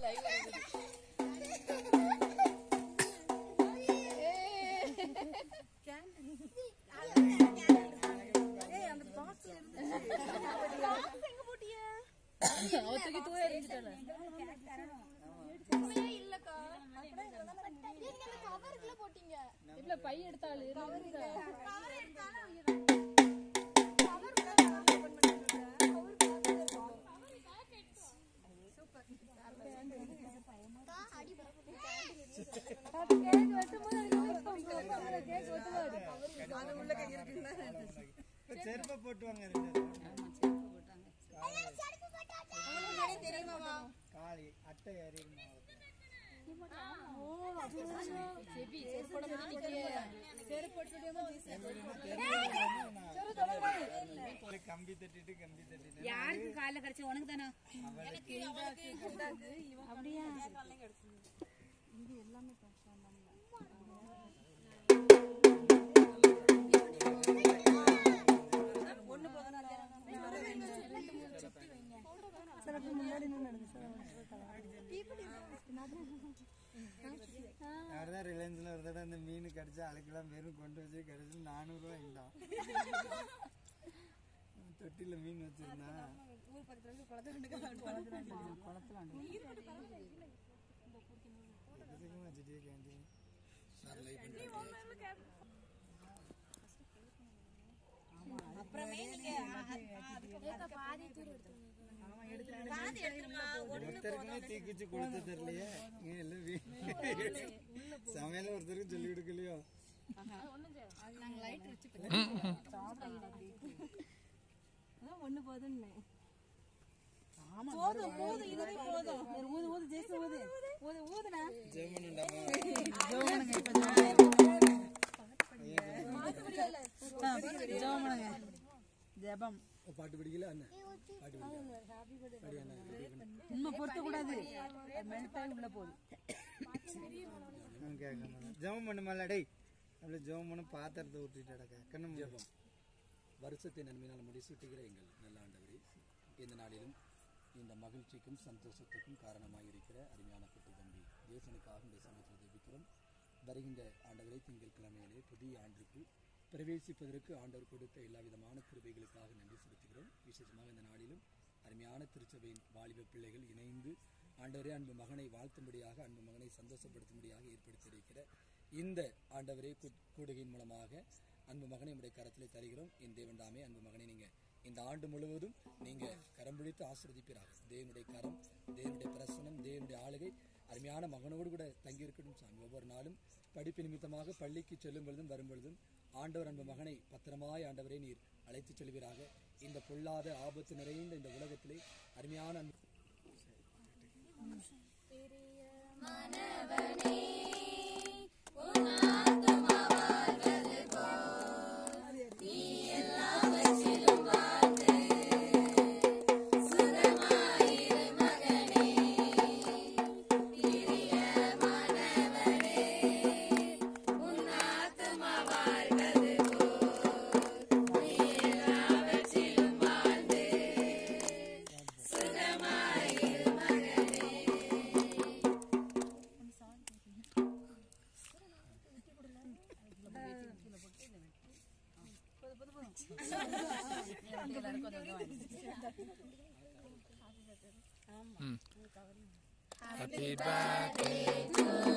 அவத்துக்கு தூர எரிஞ்சிட்டால கவருக்குள்ள போட்டீங்க இல்ல பை எடுத்தாளு இப்ப செருப்பை போட்டு வாங்க ரெண்டு பேரும். காளி அட்டை ஏறிடுமா கம்பி தட்டிட்டு கம்பி தட்டிட்டு யாருக்கு காலைல கிடைச்ச உனக்கு தானே அவர்தான் ரிலையன்ஸ்ல ஒரு தடவை அந்த மீன் கடிச்சு அழைக்கலாம் பேரும் கொண்டு வச்சு கடைசி நானூறு ரூபாய் இருந்தான் தொட்டில மீன் வச்சிருந்தான் எக்கச்சக்கமா வச்சுட்டே கேண்டீன் ஒருத்தருக்குமே தீக்குச்சி கொடுத்து தரலையே இங்க எல்லாம் வீ- சமையல ஒருத்தருக்கு சொல்லி கொடுக்கலையோ ஒண்ணு போதும்னு போதும் போதும் இதுவே போதும் ஒரு ஊது ஊது ஜெயிச்சு ஊது ஊது ஊதுனா ஜெர்மனிண்டாமா ஜெபம் பாட்டு பிடிக்கல அண்ணன் இன்னும் பொருத்த கூடாது மெல்ட் ஆகி உள்ள போகுது ஜெபம் பண்ணுமால டேய் அப்படி ஜெபம் பண்ண பாத்திரத்தை ஊற்றிட்டாடா கண்ணு ஜெபம் வருஷத்தை நன்மையினால் முடிசூட்டுகிற எங்கள் நல்ல ஆண்டவரே இந்த நாளிலும் இந்த மகிழ்ச்சிக்கும் சந்தோஷத்துக்கும் காரணமாக இருக்கிற அருமையான குட்டி தம்பி தேசனுக்காக இந்த சமயத்தில் ஜெபிக்கிறோம் வருகின்ற ஆண்டவரை திங்கட்கிழமையிலே புதிய ஆண்டுக்கு பிரவேசிப்பதற்கு ஆண்டவர் கொடுத்த எல்லா விதமான கிருபைகளுக்காக நன்றி செலுத்துகிறோம் விசேஷமாக இந்த நாளிலும் அருமையான திருச்சபையின் வாலிப பிள்ளைகள் இணைந்து ஆண்டவரே அன்பு மகனை வாழ்த்தும்படியாக அன்பு மகனை சந்தோஷப்படுத்தும்படியாக ஏற்படுத்தியிருக்கிற இந்த ஆண்டவரே கூ- கூடுகையின் மூலமாக அன்பு மகனை உடைய கரத்திலே தருகிறோம் என் தேவன் தாமே அன்பு மகனை நீங்க இந்த ஆண்டு முழுவதும் நீங்க கரம் பிடித்து ஆசிர்வதிப்பீராக தேவனுடைய கரம் தேவனுடைய பிரசனம் தேவனுடைய ஆளுகை அருமையான மகனோடு கூட தங்கி இருக்கட்டும் சாமி ஒவ்வொரு நாளும் படிப்பு நிமித்தமாக பள்ளிக்கு செல்லும் பொழுதும் வரும் பொழுதும் ஆண்டவர் அன்பு மகனை பத்திரமாய் ஆண்டவரை நீர் அழைத்துச் செல்வீராக இந்த பொல்லாத ஆபத்து நிறைந்த இந்த உலகத்திலே அருமையான அன்பு Happy birthday.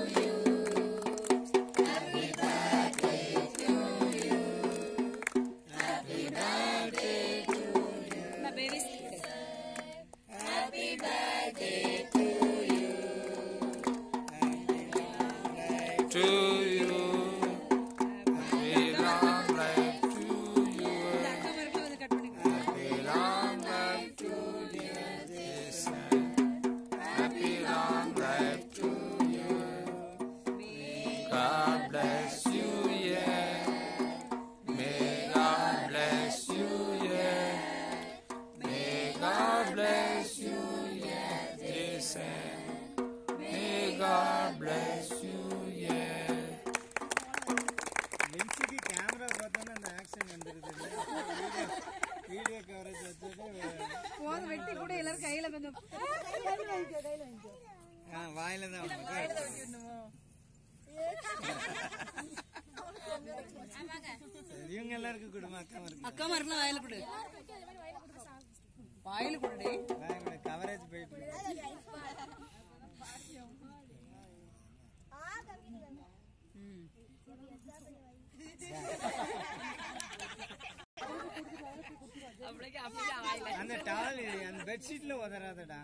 To you. Happy long life to you. Happy long life to dear Jason. Happy long life to you. வாயில தான் இவங்க எல்லாருக்கும் குடும்பம் அக்கா இருக்கு அக்கா மருக்குலாம் வாயில கொடு வாயில கொடுடே கவரேஜ் போயிட்டு இருக்கு. அந்த டாவல் அந்த பெட்ஷீட்ல உதறாதடா